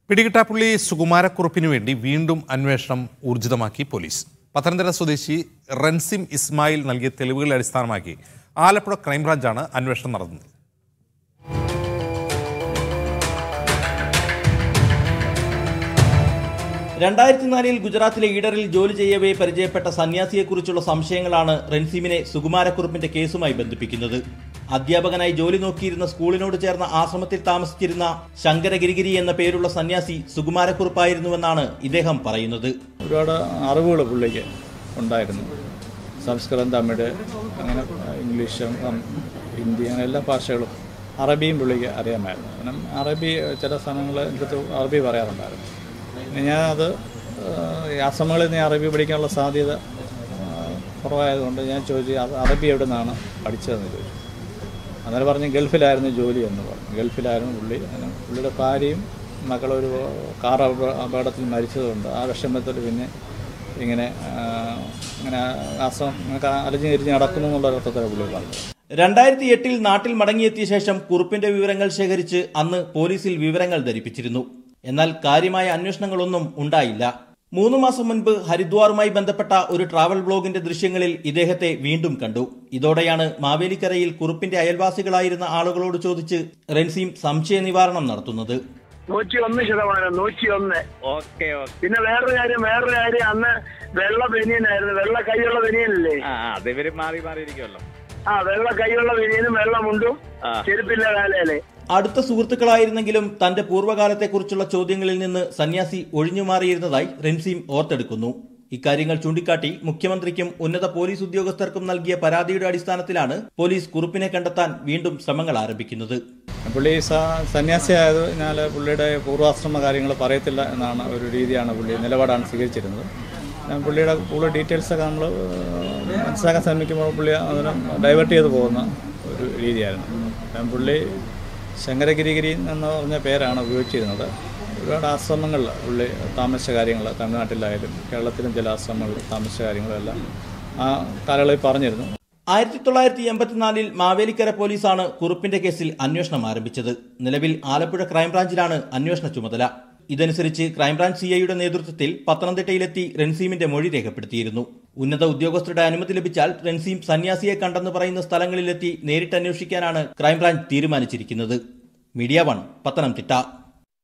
പിടികിട്ടാപ്പള്ളി സുകുമാരക്കുറുപ്പിനു വേണ്ടി വീണ്ടും അന്വേഷണം ഊർജിതമാക്കി പോലീസ് പത്തനംതിട്ട സ്വദേശി റൻസിം ഇസ്മായിൽ നൽകിയ തെളിവുകളെ അടിസ്ഥാനമാക്കി ആലപ്പുഴ ക്രൈംബ്രാഞ്ചാണ് അന്വേഷണം നടന്നത് രണ്ടായിരത്തി നാലിൽ ഗുജറാത്തിലെ ഈഡറിൽ ജോലി ചെയ്യവേ പരിചയപ്പെട്ട സന്യാസിയെക്കുറിച്ചുള്ള സംശയങ്ങളാണ് റെൻസീമിനെ സുകുമാരക്കുറുപ്പിന്റെ കേസുമായി ബന്ധിപ്പിക്കുന്നത് അധ്യാപകനായി ജോലി നോക്കിയിരുന്ന സ്കൂളിനോട് ചേർന്ന ആശ്രമത്തിൽ താമസിച്ചിരുന്ന ശങ്കരഗിരിഗിരി എന്ന പേരുള്ള സന്യാസി സുകുമാരക്കുറുപ്പായിരുന്നുവെന്നാണ് ഇദ്ദേഹം പറയുന്നത് ഒരുപാട് അറിവുകൾ പുള്ളിക്ക് ഉണ്ടായിരുന്നു സംസ്കൃതം തമിഴ് അങ്ങനെ ഇംഗ്ലീഷ് ഉം, ഹിന്ദി അങ്ങനെ എല്ലാ ഭാഷകളും അറബിയും പുള്ളിക്ക് അറിയാമായിരുന്നു കാരണം അറബി ചില സ്ഥലങ്ങൾ എൻ്റെ അടുത്ത് അറബി പറയാറുണ്ടായിരുന്നു പിന്നെ ഞാനത് ഈ അസമങ്ങളിൽ നിന്ന് അറബി പഠിക്കാനുള്ള സാധ്യത ആ, കുറവായതുകൊണ്ട് ഞാൻ ചോദിച്ചു അത് അറബി എവിടെ നിന്നാണ് പഠിച്ചതെന്ന് ചോദിച്ചു അന്നേരം പറഞ്ഞ് ഗൾഫിലായിരുന്നു ജോലി എന്ന് പറഞ്ഞു ഗൾഫിലായിരുന്നു പുള്ളി അങ്ങനെ പുള്ളിയുടെ ഭാര്യയും മകളൊരു കാർ അപ- അപകടത്തിൽ മരിച്ചതുകൊണ്ട് ആ വിഷമത്തിൽ പിന്നെ ഇങ്ങനെ ആ, ഇങ്ങനെ അസം ഇങ്ങനെ അലഞ്ഞു തിരിഞ്ഞ് നടക്കുന്നു എന്നുള്ള അർത്ഥത്തിലാണ് പുള്ളി പറഞ്ഞത് രണ്ടായിരത്തി എട്ടിൽ നാട്ടിൽ മടങ്ങിയെത്തിയ ശേഷം കുറുപ്പിന്റെ വിവരങ്ങൾ ശേഖരിച്ച് അന്ന് പോലീസിൽ വിവരങ്ങൾ ധരിപ്പിച്ചിരുന്നു എന്നാൽ കാര്യമായ അന്വേഷണങ്ങളൊന്നും ഉണ്ടായില്ല മൂന്ന് മാസം മുൻപ് ഹരിദ്വാറുമായി ബന്ധപ്പെട്ട ഒരു ട്രാവൽ ബ്ലോഗിന്റെ ദൃശ്യങ്ങളിൽ ഇദ്ദേഹത്തെ വീണ്ടും കണ്ടു ഇതോടെയാണ് മാവേലിക്കരയിൽ കുറുപ്പിന്റെ അയൽവാസികളായിരുന്ന ആളുകളോട് ചോദിച്ച് റെൻസീം സംശയ നിവാരണം നടത്തുന്നത് നൂറ്റി ഒന്ന് ശതമാനം നൂറ്റി ഒന്ന് ഓക്കെ ഓക്കെ പിന്നെ വേറൊരു കാര്യം വേറൊരു കാര്യം അന്ന് വെള്ള ബനിയനായിരുന്നു വെള്ള കൈയുള്ള ബനിയനല്ലേ ആ ആ, അത് ഇവര് മാറി മാറിയിരിക്കുമല്ലോ ആ വെള്ള കൈയുള്ള ബനിയനും വെള്ള മുണ്ടും ആ. ചെരുപ്പില്ല കാലയില് അടുത്ത സുഹൃത്തുക്കളായിരുന്നെങ്കിലും തന്റെ പൂർവ്വകാലത്തെക്കുറിച്ചുള്ള ചോദ്യങ്ങളിൽ നിന്ന് സന്യാസി ഒഴിഞ്ഞുമാറിയിരുന്നതായി റെൻസീം ഓർത്തെടുക്കുന്നു ഇക്കാര്യങ്ങൾ ചൂണ്ടിക്കാട്ടി മുഖ്യമന്ത്രിക്കും ഉന്നത പോലീസ് ഉദ്യോഗസ്ഥർക്കും നൽകിയ പരാതിയുടെ അടിസ്ഥാനത്തിലാണ് പോലീസ് കുറുപ്പിനെ കണ്ടെത്താൻ വീണ്ടും ശ്രമങ്ങൾ ആരംഭിക്കുന്നത് പുള്ളി സ സന്യാസിയായതിനാൽ പുള്ളിയുടെ പൂർവാശ്രമ കാര്യങ്ങൾ പറയത്തില്ല എന്നാണ് ഒരു രീതിയാണ് പുള്ളി നിലപാടാണ് സ്വീകരിച്ചിരുന്നത് ഞാൻ പുള്ളിയുടെ കൂടുതൽ ഡീറ്റെയിൽസൊക്കെ നമ്മൾ മനസ്സിലാക്കാൻ ശ്രമിക്കുമ്പോൾ പുള്ളി അതിനെ ഡൈവേർട്ട് ചെയ്ത് പോകുന്ന ഒരു രീതിയായിരുന്നു ഞാൻ പുള്ളി ശങ്കരഗിരിഗിരി എന്ന് പറഞ്ഞ പേരാണ് ഉപയോഗിച്ചിരുന്നത് ഒരുപാട് ആശ്രമങ്ങളിൽ പുള്ളി താമസിച്ച കാര്യങ്ങൾ തമിഴ്നാട്ടിലായാലും കേരളത്തിലും ചില ആശ്രമങ്ങളിൽ താമസിച്ച കാര്യങ്ങളെല്ലാം ആ കാലയളവിൽ പറഞ്ഞിരുന്നു ആയിരത്തി തൊള്ളായിരത്തി എൺപത്തിനാലിൽ മാവേലിക്കര പോലീസാണ് കുറുപ്പിന്റെ കേസിൽ അന്വേഷണം ആരംഭിച്ചത് നിലവിൽ ആലപ്പുഴ ക്രൈംബ്രാഞ്ചിലാണ് അന്വേഷണ ചുമതല ഇതനുസരിച്ച് ക്രൈംബ്രാഞ്ച് സിഐയുടെ നേതൃത്വത്തിൽ പത്തനംതിട്ടയിലെത്തി റെൻസീമിന്റെ മൊഴി രേഖപ്പെടുത്തിയിരുന്നു ഉന്നത ഉദ്യോഗസ്ഥരുടെ അനുമതി ലഭിച്ചാൽ റെൻസീം സന്യാസിയെ കണ്ടെന്ന് പറയുന്ന സ്ഥലങ്ങളിലെത്തി നേരിട്ട് അന്വേഷിക്കാനാണ് ക്രൈംബ്രാഞ്ച് തീരുമാനിച്ചിരിക്കുന്നത് മീഡിയ വൺ പത്തനംതിട്ട